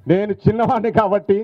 నేను చిన్నవాడిని కాబట్టి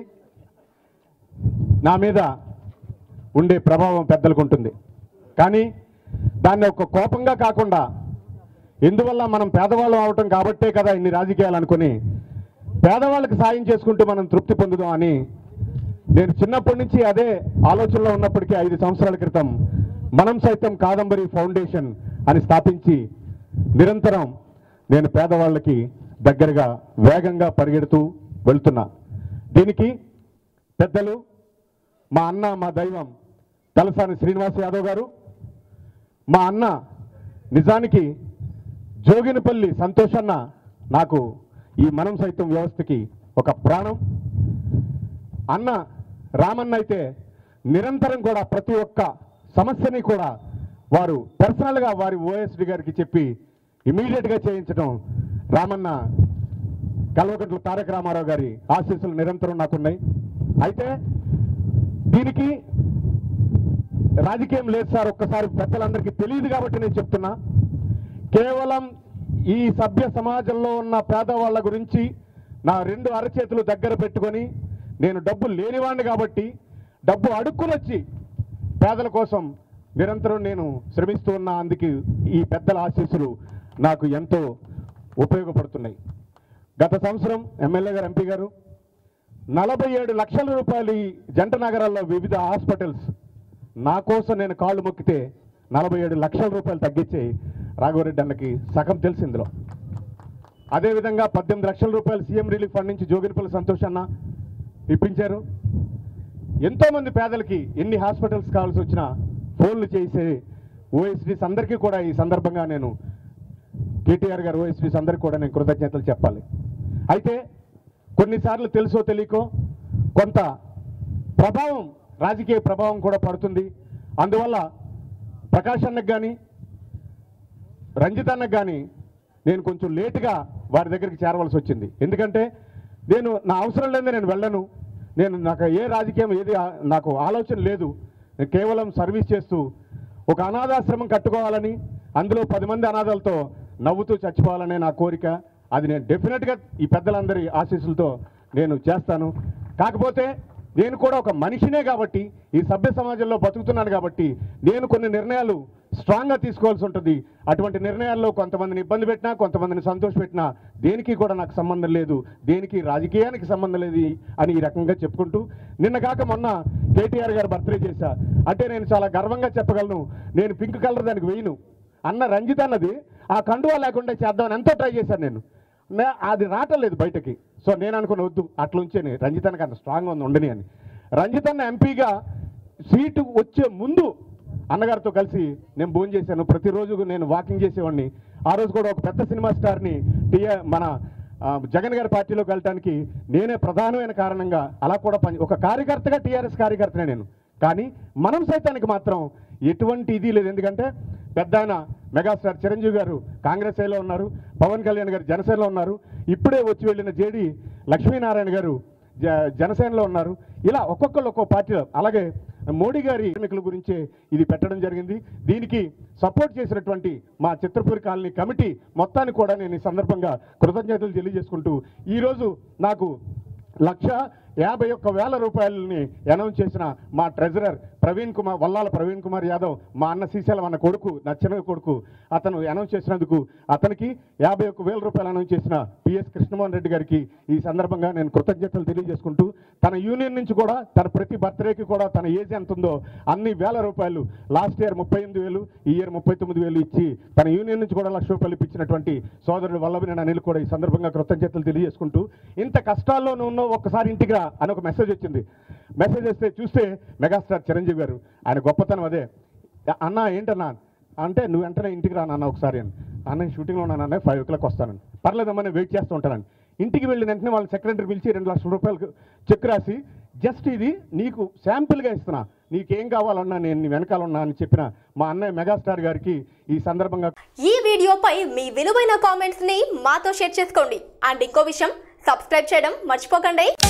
నా మీద ఉండే ప్రభావం పెద్దలకు ఉంటుంది కానీ దాన్ని ఒక కోపంగా కాకుండా ఎందువల్ల మనం పేదవాళ్ళం అవటం కాబట్టే కదా ఇన్ని రాజకీయాలు అనుకుని పేదవాళ్ళకి సాయం చేసుకుంటూ మనం తృప్తి పొందుదాం అని నేను చిన్నప్పటి నుంచి అదే ఆలోచనలో ఉన్నప్పటికీ ఐదు సంవత్సరాల క్రితం మనం సైతం కాదంబరి ఫౌండేషన్ అని స్థాపించి నిరంతరం నేను పేదవాళ్ళకి దగ్గరగా వేగంగా పరిగెడుతూ వెళ్తున్నా దీనికి పెద్దలు మా అన్న మా దైవం తలసాని శ్రీనివాస్ యాదవ్ గారు మా అన్న నిజానికి జోగినపల్లి సంతోషన్న నాకు ఈ మనం సైతం వ్యవస్థకి ఒక ప్రాణం అన్న రామన్న అయితే నిరంతరం కూడా ప్రతి ఒక్క సమస్యని కూడా వారు పర్సనల్గా వారి ఓఎస్డి గారికి చెప్పి ఇమీడియట్గా చేయించడం రామన్న కల్వకుంట్ల తారక రామారావు గారి ఆశీస్సులు నిరంతరం నాకున్నాయి అయితే దీనికి రాజకీయం లేదు సార్ ఒక్కసారి పెద్దలందరికీ తెలియదు కాబట్టి నేను చెప్తున్నా కేవలం ఈ సభ్య సమాజంలో ఉన్న పేదవాళ్ళ గురించి నా రెండు అరచేతులు దగ్గర పెట్టుకొని నేను డబ్బు లేనివాడిని కాబట్టి డబ్బు అడుక్కుని వచ్చి పేదల కోసం నిరంతరం నేను శ్రమిస్తూ ఉన్న అందుకు ఈ పెద్దల ఆశీస్సులు నాకు ఎంతో ఉపయోగపడుతున్నాయి గత సంవత్సరం ఎమ్మెల్యే గారు ఎంపీ గారు నలభై ఏడు లక్షల రూపాయలు ఈ జంట నగరాల్లో వివిధ హాస్పిటల్స్ నా కోసం నేను కాళ్ళు మొక్కితే నలభై ఏడు లక్షల రూపాయలు తగ్గించి రాఘవరెడ్డి అన్నకి సగం తెలుసు ఇందులో అదేవిధంగా పద్దెనిమిది లక్షల రూపాయలు సీఎం రిలీఫ్ ఫండ్ నుంచి జోగినిపల్లి సంతోష్ అన్న ఇప్పించారు ఎంతోమంది పేదలకి ఎన్ని హాస్పిటల్స్ కావాల్సి వచ్చినా ఫోన్లు చేసే ఓఎస్డీస్ అందరికీ కూడా ఈ సందర్భంగా నేను కేటీఆర్ గారు ఓఎస్డీస్ అందరికీ కూడా నేను కృతజ్ఞతలు చెప్పాలి అయితే కొన్నిసార్లు తెలుసో తెలియకో కొంత ప్రభావం రాజకీయ ప్రభావం కూడా పడుతుంది అందువల్ల ప్రకాష్ అన్నకు కానీ రంజిత్ అన్నకు కానీ నేను కొంచెం లేటుగా వారి దగ్గరికి చేరవలసి వచ్చింది ఎందుకంటే నేను నా అవసరం లేదే నేను వెళ్ళను నేను నాకు ఏ రాజకీయం ఏది ఆ- నాకు ఆలోచన లేదు నేను కేవలం సర్వీస్ చేస్తూ ఒక అనాథాశ్రమం కట్టుకోవాలని అందులో పది మంది అనాథలతో నవ్వుతూ చచ్చిపోవాలనే నా కోరిక అది నేను డెఫినెట్గా ఈ పెద్దలందరి ఆశీస్సులతో నేను చేస్తాను కాకపోతే నేను కూడా ఒక మనిషినే కాబట్టి ఈ సభ్య సమాజంలో బతుకుతున్నాను కాబట్టి నేను కొన్ని నిర్ణయాలు స్ట్రాంగ్గా తీసుకోవాల్సి ఉంటుంది అటువంటి నిర్ణయాల్లో కొంతమందిని ఇబ్బంది పెట్టినా కొంతమందిని సంతోష పెట్టినా దేనికి కూడా నాకు సంబంధం లేదు దేనికి రాజకీయానికి సంబంధం లేదు అని ఈ రకంగా చెప్పుకుంటూ నిన్న కాక మొన్న కేటీఆర్ గారు బర్త్డే చేశా అంటే నేను చాలా గర్వంగా చెప్పగలను నేను పింక్ కలర్ దానికి వేయను అన్న రంజిత్ అన్నది ఆ కండువా లేకుండా చేద్దామని ఎంతో ట్రై చేశాను నేను నే- అది రావట్లేదు బయటకి సో నేను అనుకున్న వద్దు అట్లా ఉంచేని రంజిత్ అన్నకి అంత స్ట్రాంగ్ ఉంది ఉండని అని రంజిత్ అన్న ఎంపీగా సీటు వచ్చే ముందు అన్నగారితో కలిసి నేను భోజనం చేశాను ప్రతిరోజు నేను వాకింగ్ చేసేవాడిని ఆ రోజు కూడా ఒక పెద్ద సినిమా స్టార్ని టీఆర్ మన ఆ, జగన్ గారి పార్టీలోకి వెళ్ళడానికి నేనే ప్రధానమైన కారణంగా అలా కూడా పని ఒక కార్యకర్తగా టీఆర్ఎస్ కార్యకర్తనే నేను కానీ మనం సైతానికి మాత్రం ఎటువంటి ఇది లేదు ఎందుకంటే పెద్ద ఆయన మెగాస్టార్ చిరంజీవి గారు కాంగ్రెస్ లో ఉన్నారు పవన్ కళ్యాణ్ గారు జనసేనలో ఉన్నారు ఇప్పుడే వచ్చి వెళ్ళిన జేడి లక్ష్మీనారాయణ గారు జ- జనసేనలో ఉన్నారు ఇలా ఒక్కొక్కరు ఒక్కో పార్టీలో అలాగే మోడీ గారి ఎన్నికల గురించే ఇది పెట్టడం జరిగింది దీనికి సపోర్ట్ చేసినటువంటి మా చిత్రపూరి కాలనీ కమిటీ మొత్తాన్ని కూడా నేను ఈ సందర్భంగా కృతజ్ఞతలు తెలియజేసుకుంటూ ఈరోజు నాకు లక్ష యాభై ఒక్క వేల రూపాయలని అనౌన్స్ చేసిన మా ట్రెజరర్ ప్రవీణ్ కుమార్ వల్లాల ప్రవీణ్ కుమార్ యాదవ్ మా అన్న శ్రీశైలం అన్న కొడుకు నా చిన్న కొడుకు అతను అనౌన్స్ చేసినందుకు అతనికి యాభై ఒక్క వేల రూపాయలు అనౌన్స్ చేసిన పిఎస్ కృష్ణమోహన్ రెడ్డి గారికి ఈ సందర్భంగా నేను కృతజ్ఞతలు తెలియజేసుకుంటూ తన యూనియన్ నుంచి కూడా తన ప్రతి బర్త్డేకి కూడా తన ఏజ్ ఎంత ఉందో అన్ని వేల రూపాయలు లాస్ట్ ఇయర్ ముప్పై ఎనిమిది వేలు ఈ ఇయర్ ముప్పై తొమ్మిది వేలు ఇచ్చి తన యూనియన్ నుంచి కూడా లక్ష రూపాయలు ఇప్పించినటువంటి సోదరుడు వల్లభనేని అనిల్ కూడా ఈ సందర్భంగా కృతజ్ఞతలు తెలియజేసుకుంటూ ఇంత కష్టాల్లో నువ్వు ఉన్నావు ఒక్కసారి ఇంటికి రా అని ఒక మెసేజ్ వచ్చింది మెసేజ్ వస్తే చూస్తే మెగాస్టార్ చిరంజీవి గారు ఆయన గొప్పతనం అదే అన్న ఏంటన్నా అంటే నువ్వు వెంటనే ఇంటికి రా నాన్న ఒకసారి అని అన్న షూటింగ్లో ఉన్నానన్న ఫైవ్ ఓ క్లాక్ వస్తానని పర్లేదమ్మా నేను వెయిట్ చేస్తూ ఉంటానని ఇంటికి వెళ్ళిన వెంటనే వాళ్ళ సెక్రటరీ పిలిచి రెండు లక్షల రూపాయలు చెక్ రాసి జస్ట్ ఇది నీకు శాంపిల్గా ఇస్తున్నా నీకేం కావాలన్నా నేను నీ వెనకాల ఉన్నా అని చెప్పిన మా అన్నయ్య మెగాస్టార్ గారికి ఈ సందర్భంగా ఈ వీడియోపై మీ విలువైన కామెంట్స్ ని మాతో షేర్ చేసుకోండి అండ్ ఇంకో విషయం సబ్స్క్రైబ్ చేయడం మర్చిపోకండి